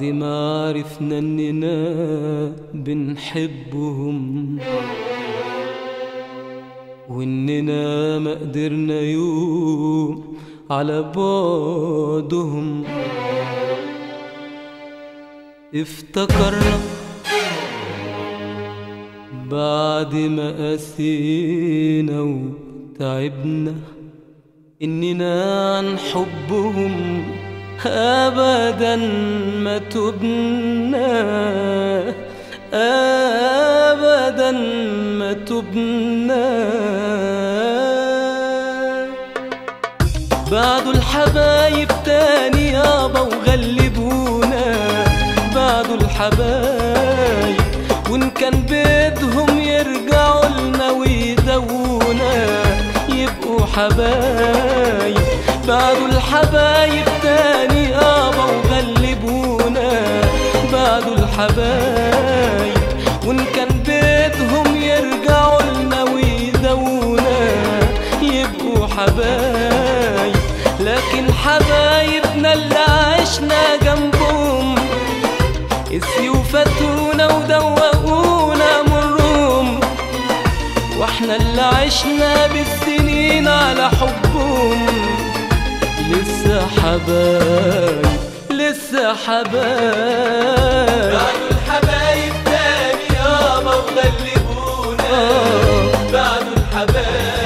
بعد ما عرفنا اننا بنحبهم واننا ما قدرنا يوم على بعدهم افتكرنا بعد ما قاسينا وتعبنا إننا عن حبهم أبدا ما تبنا أبدا ما تبنا بعدوا الحبايب تاني يابا وغلبونا بعدوا الحبايب وإن كان بدهم يرجعوا لنا ويدونا يبقوا حبايب بعدوا الحبايب تاني يابا وغلبونا بعدوا الحبايب وإن كان بدهم يرجعوا لنا ويدونا يبقوا حبايب لكن حبايبنا اللي عشنا جنبهم قسيوا فاتونا ودوقونا مرهم واحنا اللي عشنا بالسنين على حبهم لسه حبايب لسه حبايب بعدوا الحبايب تاني يابا وغلبونا بعدوا الحبايب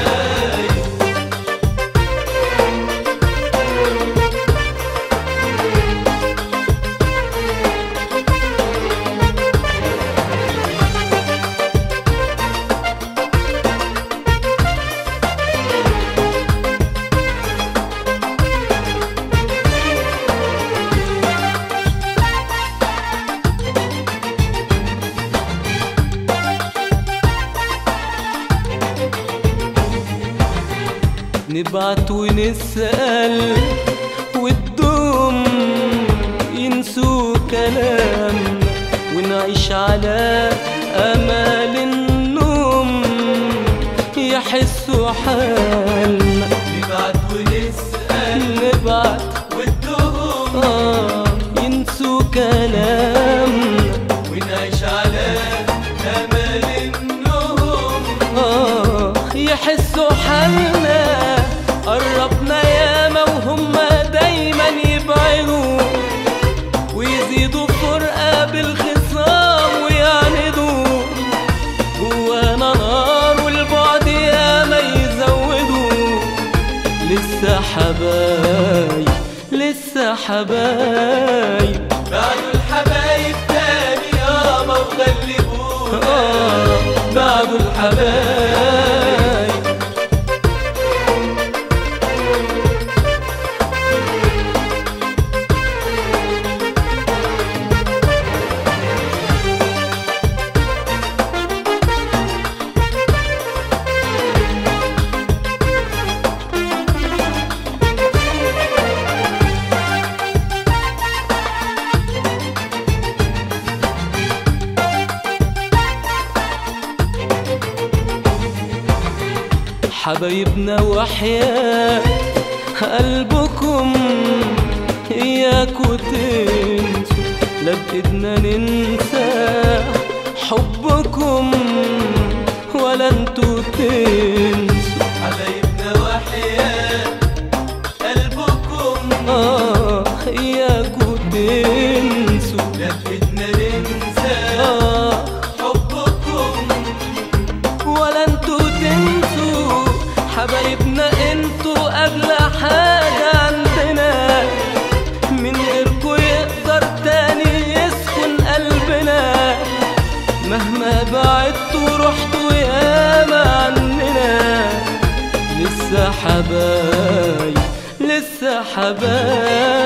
نبعت ونسأل والدم ينسوا كلامنا ونعيش على أمل النوم يحسوا حالنا نبعت ونسأل نبعت والدهوم آه ينسوا كلامنا ونعيش على أمل النوم آه يحسوا حالنا قربنا ياما وهم دايما يبعدوا ويزيدوا فرقة بالخصام ويعندوا جوانا نار والبعد ياما يزودوا لسه حبايب لسه حبايب بعدوا الحبايب تاني يابا وغلبونا آه بعدوا الحبايب حبايبنا وحياة قلبكم إياكوا تنسوا لا بإيدنا ننسى حبكم ولا انتوا تنسوا حبايبنا وحياة قلبكم آه إياكوا تنسوا لا بدنا ننسى آه حبكم ولا انتوا تنسوا حبايبنا انتوا اغلى حاجة عندنا من غيركوا يقدر تاني يسكن قلبنا مهما بعدتوا رحتوا ياما عننا لسه حبايب لسه حبايب